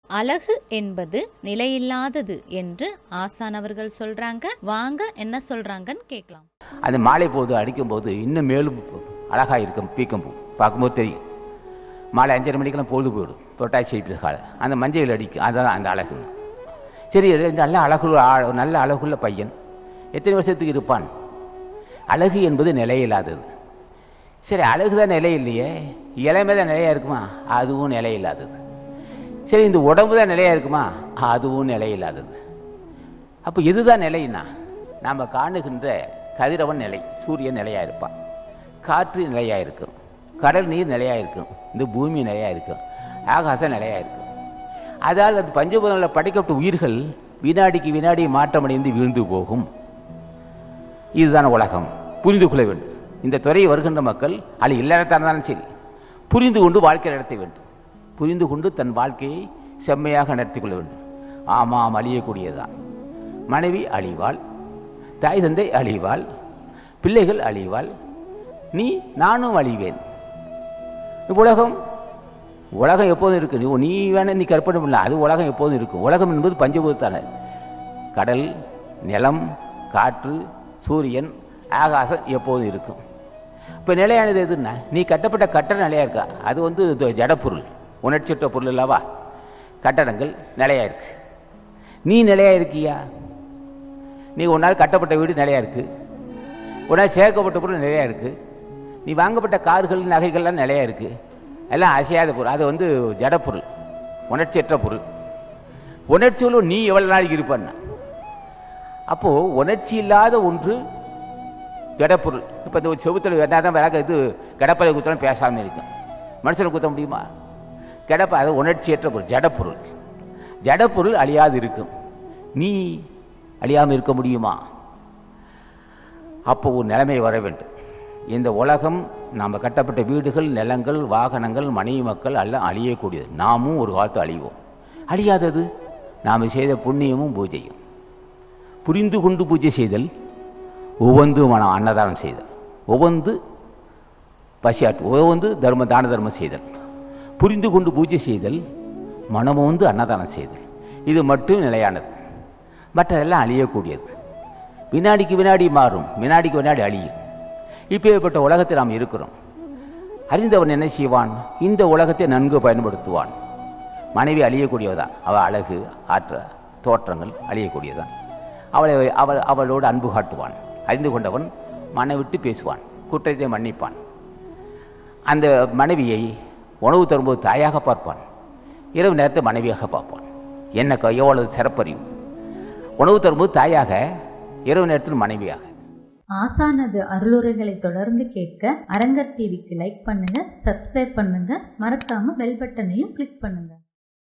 அழகு என்பது நிலையில்லாதது என்று ஆசான் அவர்கள் சொல்றாங்க வாங்க என்ன சொல்றாங்கன்னு கேட்கலாம் அந்த மாலை போது அடிக்கும்போது இன்னும் மேலும் அழகாக இருக்கும் பீக்கம் பூ பார்க்கும்போது தெரியும் மாலை அஞ்சரை மணிக்கெல்லாம் பொழுது போயிடும் தொட்டாச்சி ஐப்பி காலை அந்த மஞ்சள் அடிக்கும் அதான் அந்த அழகு சரி இது நல்ல அழகு ஆ- நல்ல அழகுள்ள பையன் எத்தனை வருஷத்துக்கு இருப்பான் அழகு என்பது நிலையில்லாதது சரி அழகு தான் நிலை இல்லையே இளமை தான் நிலையாக இருக்குமா அதுவும் நிலையில்லாதது சரி இந்த உடம்பு தான் நிலையாக இருக்குமா அதுவும் நிலையில்லாதது அப்போ இதுதான் நிலைன்னா நாம் காணுகின்ற கதிரவன் நிலை சூரியன் நிலையாக இருப்பான் காற்று நிலையாக இருக்கும் கடல் நீர் நிலையாக இருக்கும் இந்த பூமி நிலையாக இருக்கும் ஆகாசம் நிலையாக இருக்கும் அதால் அது பஞ்சபூதங்களில் படைக்கப்பட்ட உயிர்கள் வினாடிக்கு வினாடி மாற்றமடைந்து வீழ்ந்து போகும் இதுதான் உலகம் புரிந்து கொள்ள வேண்டும் இந்த துறையை வருகின்ற மக்கள் அது இல்லாதான் இருந்தாலும் சரி புரிந்து கொண்டு வாழ்க்கை நடத்த வேண்டும் புரிந்து கொண்டு தன் வாழ்க்கையை செம்மையாக நடத்தி கொள்ள வேண்டும் ஆமாம் அழியக்கூடியதுதான் மனைவி அழிவாள் தாய் தந்தை அழிவாள் பிள்ளைகள் அழிவாள் நீ நானும் அழிவேன் உலகம் உலகம் எப்போதும் இருக்கு நீ நீ வேணா நீ கற்பனை பண்ணல அது உலகம் எப்போதும் இருக்கும் உலகம் என்பது பஞ்சபூதத்தான கடல் நிலம் காற்று சூரியன் ஆகாசம் எப்போதும் இருக்கும் இப்போ நிலையானது எதுன்னா நீ கட்டப்பட்ட கட்டட நிலையா இருக்கா அது வந்து இது ஜடப்பொருள் உணர்ச்சியற்ற பொருள் அல்லவா கட்டடங்கள் நிலையா இருக்கு நீ நிலையா இருக்கியா நீ ஒரு நாள் கட்டப்பட்ட வீடு நிலையா இருக்கு ஒரு நாள் சேர்க்கப்பட்ட பொருள் நிலையா இருக்கு நீ வாங்கப்பட்ட கார்கள் நகைகள்லாம் நிலையா இருக்கு எல்லாம் அசையாத பொருள் அது வந்து ஜடப்பொருள் உணர்ச்சியற்ற பொருள் உணர்ச்சிகளும் நீ எவ்வளவு நாளைக்கு இருப்பன்னா அப்போ உணர்ச்சி இல்லாத ஒன்று ஜடப்பொருள் இப்போ இந்த செவுத்தில் என்ன தான் விளக்க இது கடப்பதை குத்தலாம் பேசாமல் இருக்கும் மனுஷனை குத்த முடியுமா கடப்ப அது உணர்ச்சியற்ற பொருள் ஜடப்பொருள் ஜடப்பொருள் அழியாது இருக்கும் நீ அழியாமல் இருக்க முடியுமா அப்போ ஒரு நிலைமை வர வேண்டும் இந்த உலகம் நாம் கட்டப்பட்ட வீடுகள் நிலங்கள் வாகனங்கள் மனைவி மக்கள் எல்லாம் அழியக்கூடியது நாமும் ஒரு காலத்து அழிவோம் அழியாதது நாம் செய்த புண்ணியமும் பூஜையும் புரிந்து கொண்டு பூஜை செய்தல் ஒவ்வொன்று மனம் அன்னதானம் செய்தல் ஒவ்வொன்று பசியாட்டு ஒவ்வொன்று தர்ம தான தர்மம் செய்தல் புரிந்து கொண்டு பூஜை செய்தல் மனமும் வந்து அன்னதானம் செய்தல் இது மட்டும் நிலையானது மற்றதெல்லாம் அழியக்கூடியது வினாடிக்கு வினாடி மாறும் வினாடிக்கு வினாடி அழியும் இப்பேற்பட்ட உலகத்தில் நாம் இருக்கிறோம் அறிந்தவன் என்ன செய்வான் இந்த உலகத்தை நன்கு பயன்படுத்துவான் மனைவி அழியக்கூடியவதான் அவள் அழகு ஆற்ற தோற்றங்கள் அழியக்கூடியதான் அவளை அவள் அவளோடு அன்பு காட்டுவான் அறிந்து கொண்டவன் மனை விட்டு பேசுவான் குற்றத்தை மன்னிப்பான் அந்த மனைவியை உணவு தரும்போது தாயாக பார்ப்பான் இரவு நேரத்தை மனைவியாக பார்ப்பான் என்ன க- எவ்வளவு சிறப்பறிவு உணவு தரும்போது தாயாக இரவு நேரத்தில் மனைவியாக ஆசானது அருளுரைகளை தொடர்ந்து கேட்க அரங்கர் டிவிக்கு லைக் பண்ணுங்க சப்ஸ்கிரைப் பண்ணுங்க மறக்காம பெல் பட்டனையும் கிளிக் பண்ணுங்க